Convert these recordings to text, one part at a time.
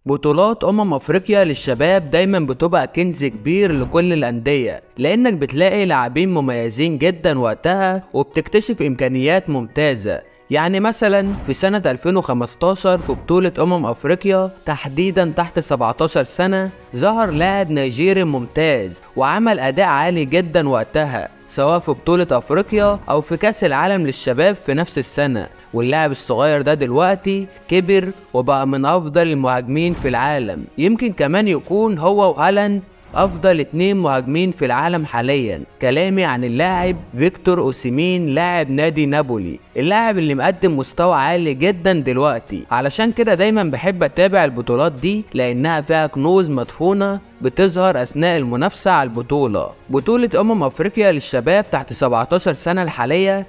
بطولات أمم أفريقيا للشباب دايما بتبقى كنز كبير لكل الأندية لأنك بتلاقي لاعبين مميزين جدا وقتها وبتكتشف إمكانيات ممتازة يعني مثلا في سنة 2015 في بطولة أمم أفريقيا تحديدا تحت 17 سنة ظهر لاعب نيجيري ممتاز وعمل أداء عالي جدا وقتها سواء في بطولة أفريقيا أو في كأس العالم للشباب في نفس السنة واللاعب الصغير ده دلوقتي كبر وبقى من أفضل المهاجمين في العالم يمكن كمان يكون هو وهالاند افضل اتنين مهاجمين في العالم حاليا كلامي عن اللاعب فيكتور اوسيمين لاعب نادي نابولي اللاعب اللي مقدم مستوى عالي جدا دلوقتي علشان كده دايما بحب اتابع البطولات دي لانها فيها كنوز مدفونة بتظهر اثناء المنافسة على البطولة بطولة امم افريقيا للشباب تحت 17 سنة الحالية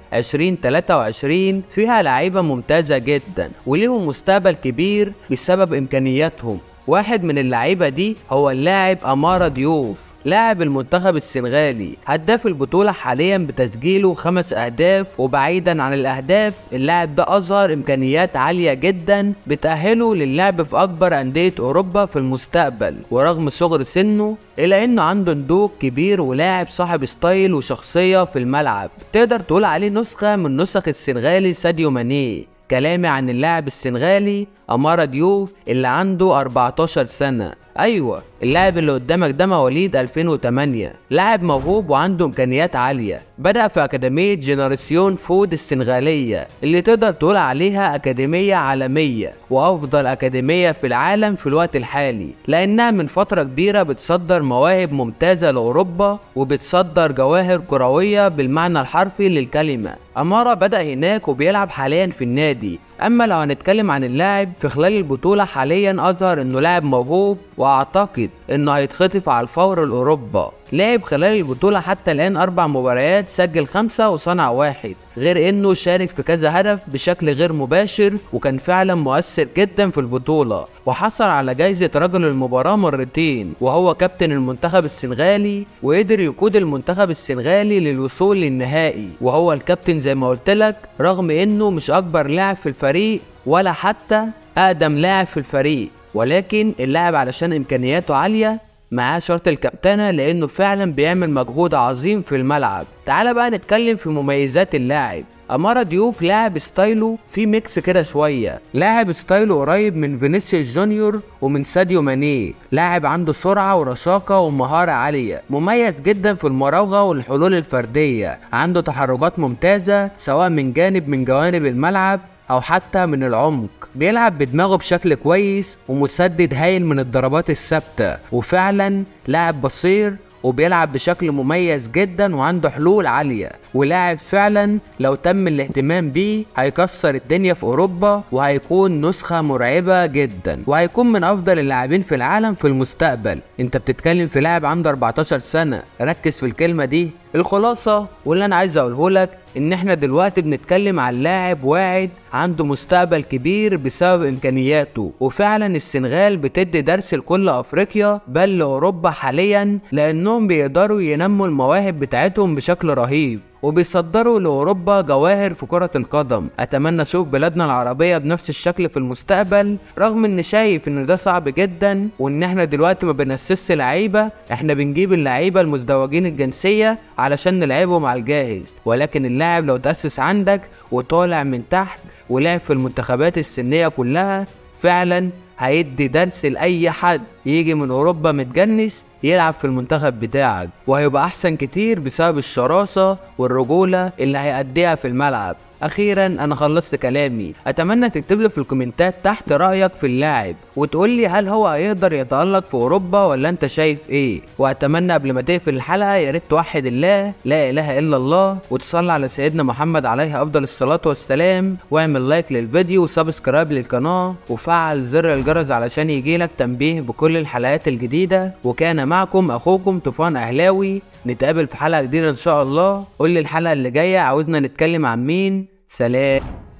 2023 فيها لعيبة ممتازة جدا وليهم مستقبل كبير بسبب امكانياتهم واحد من اللعيبة دي هو اللاعب أمارة ديوف لاعب المنتخب السنغالي هداف البطولة حاليا بتسجيله خمس أهداف وبعيدا عن الأهداف اللاعب ده أظهر إمكانيات عالية جدا بتأهله للعب في أكبر أندية أوروبا في المستقبل ورغم صغر سنه إلا إنه عنده نضوج كبير ولاعب صاحب ستايل وشخصية في الملعب تقدر تقول عليه نسخة من نسخ السنغالي ساديو ماني كلامي عن اللاعب السنغالي أمارة ديوف اللي عنده 14 سنة أيوة اللاعب اللي قدامك ده مواليد 2008 لاعب موهوب وعنده إمكانيات عالية بدأ في أكاديمية جينيراسيون فود السنغالية اللي تقدر تقول عليها أكاديمية عالمية وأفضل أكاديمية في العالم في الوقت الحالي لأنها من فترة كبيرة بتصدر مواهب ممتازة لأوروبا وبتصدر جواهر كروية بالمعنى الحرفي للكلمة أمارة بدأ هناك وبيلعب حاليا في النادي اما لو هنتكلم عن اللاعب في خلال البطولة حاليا اظهر انه لاعب موهوب واعتقد انه هيتخطف على الفور لاوروبا لعب خلال البطولة حتى الآن أربع مباريات سجل خمسة وصنع واحد غير إنه شارك في كذا هدف بشكل غير مباشر وكان فعلا مؤثر جدا في البطولة وحصل على جايزة رجل المباراة مرتين وهو كابتن المنتخب السنغالي وقدر يقود المنتخب السنغالي للوصول للنهائي وهو الكابتن زي ما قلت لك رغم إنه مش أكبر لاعب في الفريق ولا حتى أقدم لاعب في الفريق ولكن اللاعب علشان إمكانياته عالية معاه شرط الكابتنة لأنه فعلا بيعمل مجهود عظيم في الملعب تعال بقى نتكلم في مميزات اللاعب أمارة ديوف لاعب ستايله في ميكس كده شوية لاعب ستايله قريب من فينيسيوس جونيور ومن ساديو ماني لاعب عنده سرعة ورشاقة ومهارة عالية مميز جدا في المراوغة والحلول الفردية عنده تحركات ممتازة سواء من جانب من جوانب الملعب او حتى من العمق بيلعب بدماغه بشكل كويس ومسدد هايل من الضربات الثابته وفعلا لاعب بصير وبيلعب بشكل مميز جدا وعنده حلول عالية ولاعب فعلا لو تم الاهتمام بيه هيكسر الدنيا في اوروبا وهيكون نسخة مرعبة جدا وهيكون من افضل اللاعبين في العالم في المستقبل انت بتتكلم في لاعب عنده 14 سنة ركز في الكلمة دي الخلاصة واللي انا عايز اقوله لك ان احنا دلوقتي بنتكلم عن لاعب واعد عنده مستقبل كبير بسبب امكانياته وفعلا السنغال بتدي درس لكل افريقيا بل لاوروبا حاليا لانهم بيقدروا ينموا المواهب بتاعتهم بشكل رهيب وبيصدروا لاوروبا جواهر في كرة القدم اتمنى اشوف بلادنا العربية بنفس الشكل في المستقبل رغم ان شايف ان ده صعب جدا وان احنا دلوقتي ما بنسسش لعيبة احنا بنجيب اللعيبة المزدوجين الجنسية علشان نلعبهم على الجاهز ولكن اللاعب لو تأسس عندك وطالع من تحت ولعب في المنتخبات السنية كلها فعلا هيدي درس لأي حد يجي من أوروبا متجنس يلعب في المنتخب بتاعك وهيبقى أحسن كتير بسبب الشراسة والرجولة اللي هيأديها في الملعب اخيرا انا خلصت كلامي اتمنى تكتب لي في الكومنتات تحت رايك في اللاعب وتقول لي هل هو هيقدر يتالق في اوروبا ولا انت شايف ايه واتمنى قبل ما تقفل الحلقه يا ريت توحد الله لا اله الا الله وتصلي على سيدنا محمد عليه افضل الصلاه والسلام واعمل لايك للفيديو وسبسكرايب للقناه وفعل زر الجرس علشان يجيلك تنبيه بكل الحلقات الجديده وكان معكم اخوكم طوفان اهلاوي نتقابل في حلقه جديده ان شاء الله قول لي الحلقه اللي جايه عاوزنا نتكلم عن مين سلام